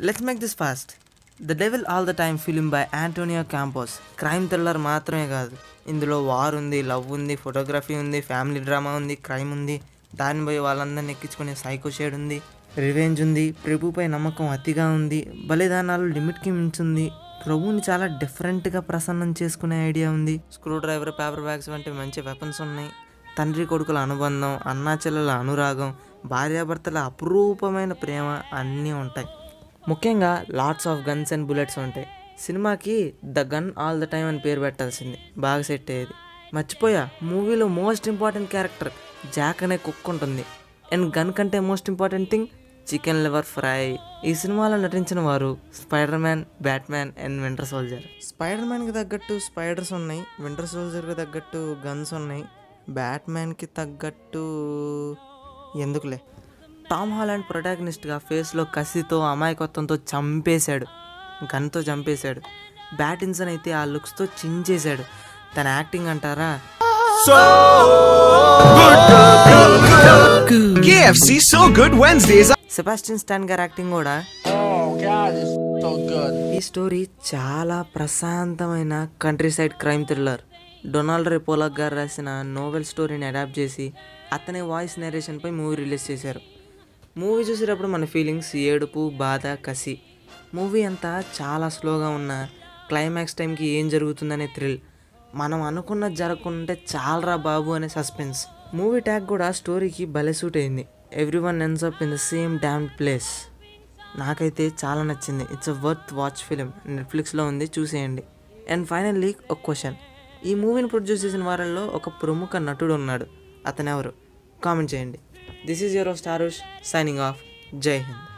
Let's make this fast the devil all the time film by Antonio Campos crime thriller మాత్రమే కాదు ఇందులో war ఉంది love ఉంది photography ఉంది ఫ్యామిలీ డ్రామా ఉంది క్రైమ్ ఉంది దాన్ని పోయి వాళ్ళందరిని ఎక్కించుకునే సైకో షేడ్ ఉంది రివెంజ్ ఉంది ప్రభుపై నమ్మకం అతిగా ఉంది బలిదానాలు లిమిట్కి మించుంది ప్రభుని చాలా డిఫరెంట్గా ప్రసన్నం చేసుకునే ఐడియా ఉంది స్క్రూ డ్రైవర్ పేపర్ బ్యాగ్స్ వంటి మంచి వెపన్స్ ఉన్నాయి తండ్రి కొడుకుల అనుబంధం అన్నా చెల్లెల అనురాగం భార్యాభర్తల అపురూపమైన ప్రేమ అన్నీ ఉంటాయి ముఖ్యంగా lots of guns and bullets ఉంటాయి సినిమాకి the gun all the time అని పేరు పెట్టాల్సింది బాగా సెట్ అయ్యేది మర్చిపోయా మూవీలో మోస్ట్ ఇంపార్టెంట్ క్యారెక్టర్ జాక్ అనే కుక్ ఉంటుంది అండ్ గన్ కంటే most important thing chicken liver fry ఈ సినిమాలో నటించిన వారు Spider Man Batman and Winter Soldier Spider మ్యాన్కి తగ్గట్టు స్పైడర్స్ ఉన్నాయి వింటర్ సోల్జర్కి తగ్గట్టు గన్స్ ఉన్నాయి బ్యాట్ మ్యాన్కి తగ్గట్టు ఎందుకులే టామ్ హాలాండ్ ప్రొటాగనిస్ట్గా ఫేస్లో కసితో అమాయకత్వంతో చంపేశాడు గన్తో చంపేశాడు బ్యాటిన్సన్ అయితే ఆ లుక్స్తో చించేశాడు తన యాక్టింగ్ అంటారా KFC So Good Wednesdays. Sebastian Stan గారి యాక్టింగ్ కూడా ఈ స్టోరీ చాలా ప్రశాంతమైన country side crime thriller Donald Ray Pollock గారు రాసిన నోవెల్ స్టోరీని అడాప్ట్ చేసి అతని వాయిస్ నేరేషన్పై మూవీ రిలీజ్ చేశారు మూవీ చూసేటప్పుడు మన ఫీలింగ్స్ ఏడుపు బాధ కసి మూవీ అంతా చాలా స్లోగా ఉన్న క్లైమాక్స్ టైంకి ఏం జరుగుతుందనే థ్రిల్ మనం అనుకున్నది జరగకుంటే చాలరా బాబు అనే సస్పెన్స్ మూవీ ట్యాగ్ కూడా స్టోరీకి భలే సూట్ అయింది everyone ends up in the same damn place నాకైతే చాలా నచ్చింది it's a worth watch film నెట్ఫ్లిక్స్లో ఉంది చూసేయండి అండ్ ఫైనల్లీ ఒక క్వశ్చన్ ఈ మూవీని ప్రొడ్యూస్ చేసిన వారిలో ఒక ప్రముఖ నటుడు ఉన్నాడు అతను ఎవరు కామెంట్ చేయండి దిస్ ఈజ్ యువర్ స్టారుష్ సైనింగ్ ఆఫ్ జై హింద్